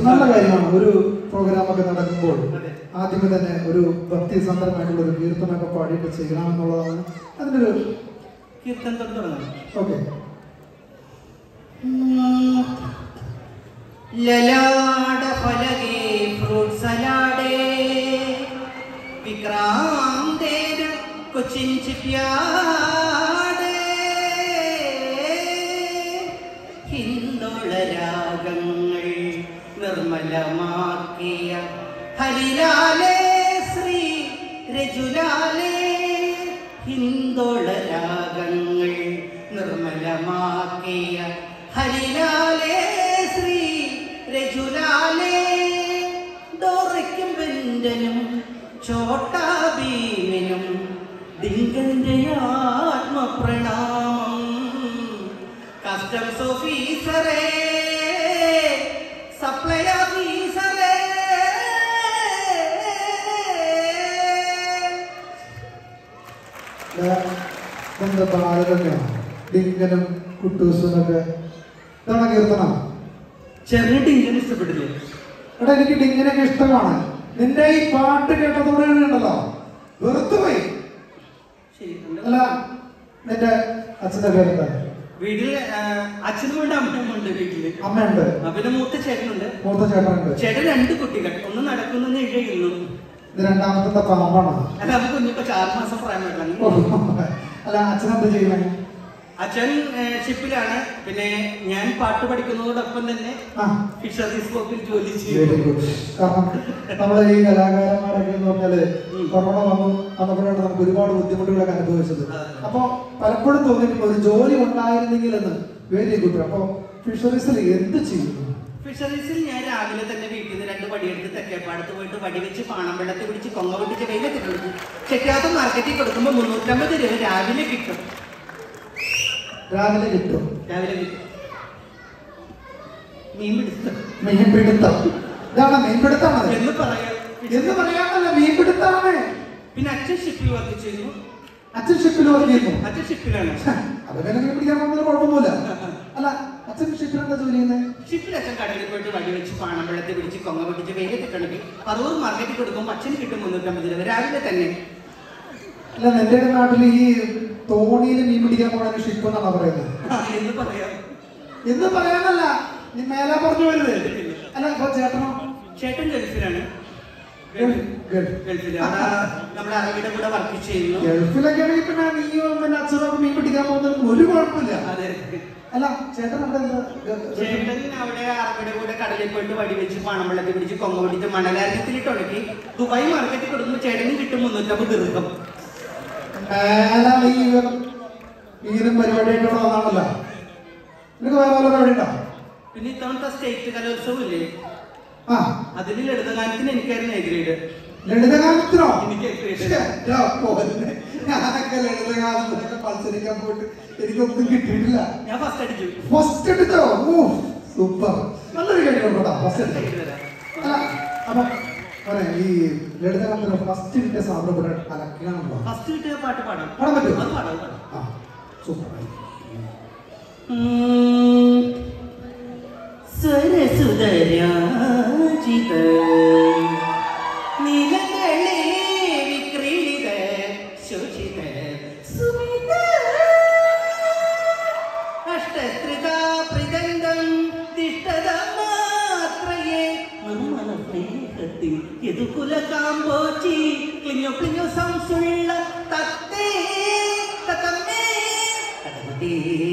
നല്ല കാര്യമാണ് ഒരു പ്രോഗ്രാം ഒക്കെ നടക്കുമ്പോൾ അതെ. ആദ്യമേ തന്നെ ഒരു ഭക്തിസന്ധരമായിട്ടുള്ള ഒരു കീർത്തനമൊക്കെ പാടിയിട്ട് ചെയ്യണമെന്നുള്ളതാണ് അതിൻ്റെ ഒരു കീർത്തനത്തോട് തുടങ്ങാം ഓക്കെ ലലാട ഫലകേ ഫ്രൂട്ട് സലാഡേ വിക്രാന്തേന കൊച്ചിൻ ചിപ്യാടേ ഹിന്ദോള രാഗങ്ങൾ നിർമ്മലമാക്കിയ ഹരിലാലേ ശ്രീ രജുലാലേ ഹിന്ദോള രാഗങ്ങൾ നിർമ്മലമാക്കിയ ഹരിലാലേ ശ്രീ രജുലാലേ ഡോറയ്ക്കും ബെഞ്ചനും ചോട്ടാ ഭീമനും ഡിങ്കന്റെ ആത്മപ്രണാമം കസ്റ്റംസ് ഓഫീസറേ സപ്ലൈ ഓഫീസറേ നമ്മുടെ ബാലരമ്യാണ് ഡിങ്കനും കുട്ടൂസും ഒക്കെ ഇതാണ് കീർത്തനം ചെറിയ ഡിങ്കൻ ഇഷ്ടപ്പെട്ടില്ലേ എടാ എനിക്ക് ഡിങ്കനൊക്കെ ഇഷ്ടമാണ് നിന്റെ ഈ പാട്ട് കേട്ടതോടെ ഉണ്ടല്ലോ വെറുത്തുപോയി ശരി അല്ല നിന്റെ അച്ഛന്റെ പേരെന്താ വീട്ടിൽ അച്ഛനും ഉണ്ട് അമ്മയും ഉണ്ട് വീട്ടില് അമ്മയുണ്ട് ആ, പിന്നെ മൂത്ത ചേട്ടനുണ്ട് മൂത്ത ചേട്ടനുണ്ട് ചേട്ടൻ രണ്ട് കുട്ടികൾ ഒന്ന് നടക്കുന്നു ഒന്ന് ഇഴയുന്നു ഇത് രണ്ടാമത്തെ പാമ്പാണ് അല്ല അത് കുഞ്ഞിപ്പോ ആറ് മാസം പ്രായമായിട്ടാണ് അല്ല അച്ഛനെന്താ ചെയ്യണേ അച്ഛൻ ഏഹ്, ഷിപ്പിലാണ് പിന്നെ ഞാൻ പാട്ട് പഠിക്കുന്നതോടൊപ്പം തന്നെ ആ ഫിഷറീസ് വകുപ്പിൽ ജോലി വെരി ചെയ്യുന്നു ഗുഡ് കാരണം നമ്മളെ ഈ കലാകാരന്മാരൊക്കെ എന്ന് പറഞ്ഞാല് ഉം. കൊറോണ വന്നു വന്നപ്പോഴാണ് നമുക്ക് ഒരുപാട് ബുദ്ധിമുട്ടുകളൊക്കെ അനുഭവിച്ചത് അതെ. അപ്പൊ പലപ്പോഴും തോന്നിയിട്ടുണ്ട് ഒരു ജോലി ഉണ്ടായിരുന്നെങ്കിൽ എന്ന് വെരി ഗുഡ് അപ്പൊ ഫിഷറീസിൽ എന്ത് ചെയ്യുന്നു ഫിഷറീസിൽ ഞാൻ രാവിലെ തന്നെ വീട്ടിൽ നിന്ന് രണ്ട് വടിയെടുത്ത് തെക്കേപ്പാടത്ത് പോയിട്ട് വടി വെച്ച് പാണം വെള്ളത്തിൽ പിടിച്ച് കൊങ്ങ പൊട്ടിച്ച് വെയിലത്തിൽ കൊടുക്കും ചെക്കാത്ത മാർക്കറ്റിൽ കൊടുക്കുമ്പോൾ മുന്നൂറ്റമ്പത് രൂപ രാവിലെ കിട്ടും രാവിലെ കിട്ടും രാവിലെ കിട്ടും മീൻ പിടിച്ചത് മീൻപിടുത്തം ഇതാണ് മീൻപിടുത്തമാണ് എന്ന് പറയാം എന്ന് പറയാമല്ല മീൻപിടുത്താണ് പിന്നെ അച്ഛൻ ഷിപ്പിൽ വർക്ക് ചെയ്യുന്നു അച്ഛൻ ഷിപ്പിൽ വർക്ക് ചെയ്യുന്നു അച്ഛൻ ഷിപ്പിലാണ് അത് പിന്നെ മീൻ പിടിക്കാൻ പോകുന്നതിന് കുഴപ്പമൊന്നുമില്ല അല്ല അച്ഛൻ ഷിപ്പിൽ എന്താ ജോലി ചെയ്യുന്നത് ഷിപ്പിൽ അച്ഛൻ കടലിൽ പോയിട്ട് വടി വെച്ച് പാണം വെള്ളത്തിൽ പിടിച്ച് കൊങ്ങ പൊട്ടിച്ച് വെയിലത്തിൽ കിട്ടണമെങ്കിൽ പറവൂർ മാർക്കറ്റിൽ കൊടുക്കുമ്പോൾ അച്ഛന് കിട്ടും മുന്നൂറ്റമ്പത് രൂപ രാവിലെ തന്നെ അല്ല നിന്റെ നാട്ടിൽ ഈ തോണിയിൽ മീൻ പിടിക്കാൻ പോകണ ഷിപ്പ് എന്നാണ് പറയുന്നത് ആ, എന്ന് പറയാം എന്ന് പറയാനല്ല നീ മേലെ പറഞ്ഞു വരുന്നത് അല്ല ഇപ്പൊ ചേട്ടനോ ചേട്ടൻ ഗൾഫിലാണ് ഗൾഫ്- ഗൾഫ്. ഗൾഫിൽ അവിടെ നമ്മുടെ അറബിയുടെ കൂടെ വർക്ക് ചെയ്യുന്നു ഗൾഫിലൊക്കെ ആണെങ്കിൽ പിന്നെ നീയോ പിന്നെ അച്ഛനൊക്കെ മീൻ പിടിക്കാൻ പോകുന്നതിന് ഒരു കുഴപ്പമില്ല അതെ അല്ല ചേട്ടൻ അവിടെ എന്താ ഗ- ഗ- ചേട്ടൻ അവിടെ അറബിയുടെ കൂടെ കടലിൽ പോയിട്ട് വടി വെച്ച് പണം വെള്ളത്തിൽ പിടിച്ച് കൊങ്ങ പിടിച്ച് മണലാരത്തിലിട്ട് ഉണക്കി ദുബായ് മാർക്കറ്റിൽ കൊടുക്കുമ്പോൾ ചേട്ടനും കിട്ടും മുന്നൂറ്റമ്പത് ദീർഘം മേലെ നീ മീനും പരിപാടിയായിട്ട് ഇവിടെ വന്നാണല്ലോ നിനക്ക് വേറെ വല്ല പരിപാടി ഉണ്ടോ പിന്നെ ഇത്തവണത്തെ സ്റ്റേറ്റ് കലോത്സവം ഇല്ലേ ആ അതിൽ ലളിതഗാനത്തിന് എനിക്കായിരുന്നു എ ഗ്രേഡ് ലളിതഗാനത്തിനോ എനിക്ക് A grade. ശ്ശെ, ടാ പോന്നെ. ഞാനൊക്കെ ലളിതഗാനത്തിനൊക്കെ മത്സരിക്കാൻ പോയിട്ട് എനിക്കൊന്നും കിട്ടിയിട്ടില്ല ഞാൻ ഫസ്റ്റ് അടിച്ചു ഫസ്റ്റ് എടുത്തോ ഓ സൂപ്പർ നല്ലൊരു കഴിവുണ്ടോ ഫസ്റ്റ് എടുത്തോ ചെയ്തുതരാം. അല്ല അപ്പൊ പറയാം ഈ ലളിതഗാനത്തിന് ഫസ്റ്റ് കിട്ടിയ സാധനം ഇവിടെ അലക്കാണല്ലോ ഫസ്റ്റ് കിട്ടിയ പാട്ട് പാടാം പാടാൻ പറ്റുമോ? അത് പാടാം അത് പാടാം ആ സൂപ്പർ സരസുതരാജിത നിലകളെ വിക്രീഡിത ശോഷിത സുമിത അഷ്ടസ്ത്രിത പ്രദന്തം തിഷ്ടത മാത്രയേ നിർമ്മല സ്നേഹത്തിൽ യദുകുല കാമ്പോച്ചി ക്ലിഞ്ഞോ ക്ലിഞ്ഞോ സംസുള്ള തത്തേ തത്തമ്മേ തത്തമ്മേ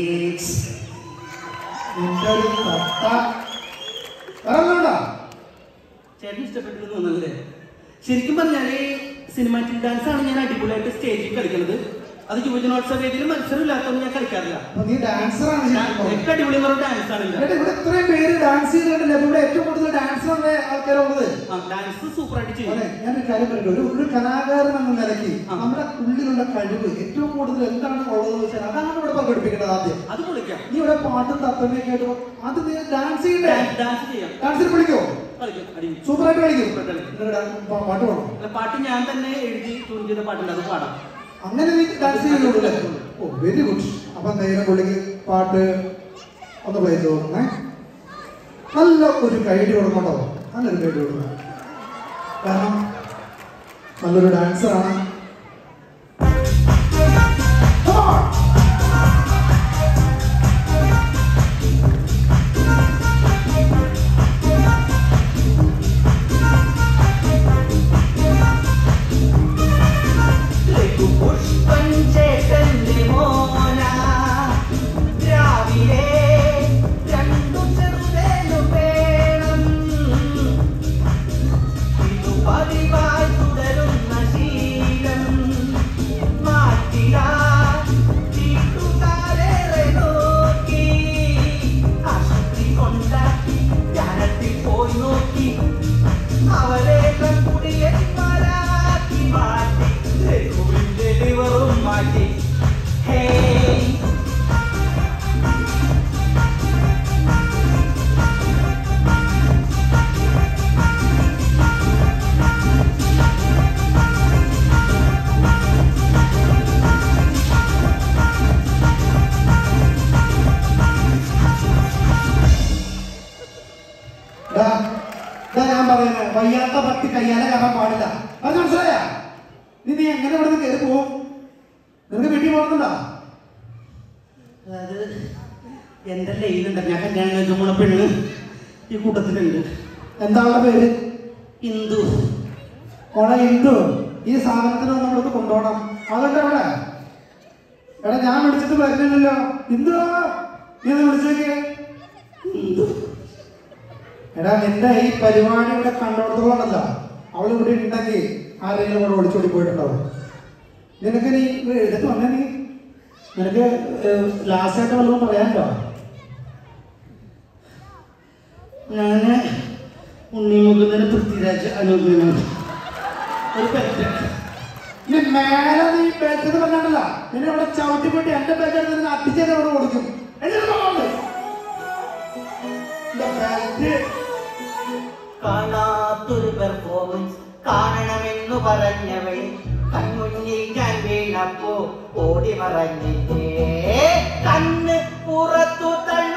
നിന്റെ ഒരു തത്ത വേറൊന്നുണ്ടോ ചേട്ടൻ ഇഷ്ടപ്പെട്ടു തോന്നുന്നല്ലേ ശരിക്കും പറഞ്ഞാല് സിനിമാറ്റിക് ഡാൻസ് ആണ് ഞാൻ അടിപൊളിയായിട്ട് സ്റ്റേജിൽ കളിക്കുന്നത് അത് യുവജനോത്സവ വേദിയിൽ മത്സരമില്ലാത്തതുകൊണ്ട് ഞാൻ കളിക്കാറില്ല അപ്പൊ നീ ഡാൻസറാണ് ശരിക്കും ഏറ്റവും അടിപൊളി എന്ന് പറഞ്ഞ ഡാൻസ് ആണ് എന്നിട്ട് ഇവിടെ ഇത്രയും പേര് ഡാൻസ് ചെയ്തിട്ടില്ല ഇവിടെ ഏറ്റവും കൂടുതൽ ഡാൻസ് ഉള്ള ആൾക്കാരുള്ളത് ഡാൻസ് സൂപ്പർ ആയിട്ട് ചെയ്യും അതെ ഞാനൊരു കാര്യം പറയട്ടെ ഒരു ഒരു കലാകാരൻ എന്ന നിലയ്ക്ക് ആ. നമ്മുടെ ഉള്ളിലുള്ള കഴിവ് ഏറ്റവും കൂടുതൽ എന്താണ് ഉള്ളത് വെച്ചാൽ അതാണ് ഇവിടെ പ്രകടിപ്പിക്കേണ്ടത് ആദ്യം അത് പൊളിക്കാം നീ ഇവിടെ പാട്ടും തത്തമ്മയൊക്കെ ആയിട്ട് അത് നീ ഡാൻസ് ചെയ്യണ്ടേ ഡാൻസ് ചെയ്യാം ഡാൻസിൽ വിളിക്കോ കളിക്കും അടിപൊളി സൂപ്പറായിട്ട് കളിക്കും സൂപ്പറായിട്ട് കളിക്കും. എന്നിട്ട് ഡാ- പാ- പാട്ട് പാടും അല്ല, പാട്ട് ഞാൻ തന്നെ എഴുതി ട്യൂൺ ചെയ്ത പാട്ടുണ്ട് അത് പാടാം അങ്ങനെ നീ ഡാൻസ് ചെയ്യുള്ളൂ അല്ലേ ഓ വെരി ഗുഡ് അപ്പൊ എന്തായാലും പുള്ളിക്ക് പാട്ട് ഒന്ന് പ്ലേ ചെയ്ത് തോന്നുന്നേ നല്ല ഒരു ഗൈഡ് കൊടുക്കണ്ടോ നല്ലൊരു ഗൈഡ് കൊടുക്കണം കാരണം നല്ലൊരു ഡാൻസറാണ് Come on. പുഷ്പൻ ചേട്ടന്റെ മോന രാവിലെ രണ്ടു ചെറുതേനു വേണം ഇതു പതിവായി തുടരുന്ന ശീലം മാറ്റിയാ വീട്ടുകാരേറെ നോക്കി ആശുപത്രി കൊണ്ടാക്കി ധ്യാനത്തിൽ പോയി നോക്കി അവരെ കുടിയന്മാരാക്കി മാറ്റി രഘുവിന്റെ ലിവറും മാറ്റി ഹേയ് ഡാ, ഇതാ ഞാൻ പറയുന്നത് വയ്യാത്ത ഭക്തി കയ്യാലെ കയറാൻ പാടില്ല അത് മനസ്സിലായ നീ നീ എങ്ങനെ ഇവിടെ നിന്ന് കയറി പോവും നിനക്ക് വീട്ടിൽ പോകണമെന്നുണ്ടോ അത് എന്റെ ലൈനുണ്ട് ഞാൻ കല്യാണം കഴിച്ച പോണ പെണ്ണ് ഈ കൂട്ടത്തിലുണ്ട് എന്താ അവളുടെ പേര് ഹിന്ദു മോളെ ഹിന്ദു ഈ സാധനത്തിന് ഒന്ന് നമ്മൾക്ക് കൊണ്ടുപോകണം അതുകൊണ്ട് അവിടെ എടാ ഞാൻ വിളിച്ചിട്ട് വരുന്നില്ലല്ലോ ഹിന്ദു നീ ഒന്ന് വിളിച്ചേക്ക് ഹിന്ദു എടാ നിന്റെ ഈ പരിപാടി ഇവിടെ കണ്ടോടത്തോളണ്ടല്ലോ അവൾ ഇവിടെ ഉണ്ടെങ്കിൽ ആരെങ്കിലും ഇവിടെ ഒളിച്ചോടി പോയിട്ടുണ്ടാവും നിനക്ക് നീ ഇവിടെ എടുത്ത് വന്നേ നീ നിനക്ക് ലാസ്റ്റ് ആയിട്ട് വല്ലതും പറയാനുണ്ടോ ഞാന് ഉണ്ണിമുകുന്ദന് പൃഥ്വിരാജ് അനുഗ്രഹമാണ് ഒരു പെറ്റ് നീ മേലെ നീ പേറ്റെന്ന് പറഞ്ഞാണ്ടല്ല നിന്നെ ഇവിടെ ചവിട്ടിപ്പെട്ടി എന്റെ പേറ്റെടുത്ത് നിന്നെ അട്ടിച്ചേനെ ഇവിടെ ഓടിക്കും എഴുന്നേൽക്ക് അങ്ങോട്ട്. ഇല്ല, belt. കാണാത്തൊരു പെർഫോമൻസ് കാണണമെന്നു പറഞ്ഞവൾ കൺമുന്നിൽ ഞാൻ വീണപ്പോ ഓടി മറഞ്ഞിട്ടേ കണ്ണ് പുറത്തു തള്ളി